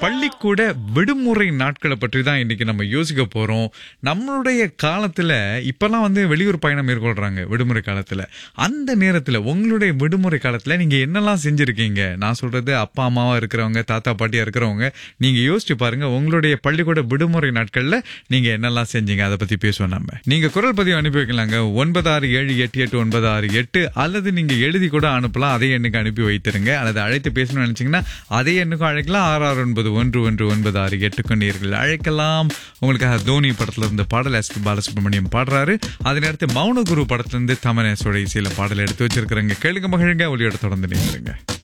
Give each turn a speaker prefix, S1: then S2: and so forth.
S1: பள்ளிக்கூட விடுமுறை நாட்களை பற்றி தான் இன்னைக்கு நம்ம யோசிக்க போறோம் நம்மளுடைய காலத்துல இப்பெல்லாம் வந்து வெளியூர் பயணம் மேற்கொள்றாங்க விடுமுறை காலத்துல அந்த நேரத்துல உங்களுடைய விடுமுறை காலத்துல நீங்க என்னெல்லாம் செஞ்சிருக்கீங்க நான் சொல்றது அப்பா அம்மாவா இருக்கிறவங்க தாத்தா பாட்டியா இருக்கிறவங்க நீங்க யோசிச்சு பாருங்க உங்களுடைய பள்ளிக்கூட விடுமுறை நாட்கள்ல நீங்க என்னெல்லாம் செஞ்சீங்க அதை பத்தி பேசுவோம் நம்ம நீங்க குரல் பதிவு அனுப்பி வைக்கலாங்க ஒன்பது ஆறு ஏழு எட்டு எட்டு ஒன்பது ஆறு எட்டு அல்லது நீங்க எழுதி கூட அனுப்பலாம் அதே எண்ணுக்கு அனுப்பி வைத்திருங்க அல்லது அழைத்து பேசணும்னு நினைச்சீங்கன்னா அதே எண்ணுக்கும் அழைக்கலாம் ஆறு ஆறு ஒன்பது ஒன்று ஒன்று ஒன்பது ஆறு எட்டு கொண்டீர்கள் அழைக்கலாம் உங்களுக்காக தோனி படத்துல இருந்து பாடல் எஸ் பி பாலசுப்ரமணியம் பாடுறாரு அதே நேரத்து மௌன குரு படத்துல இருந்து தமனேசோட இசையில பாடல் எடுத்து வச்சிருக்கிறேங்க கேளுங்க மகிழுங்க ஒளியோட தொடர்ந்து நீங்க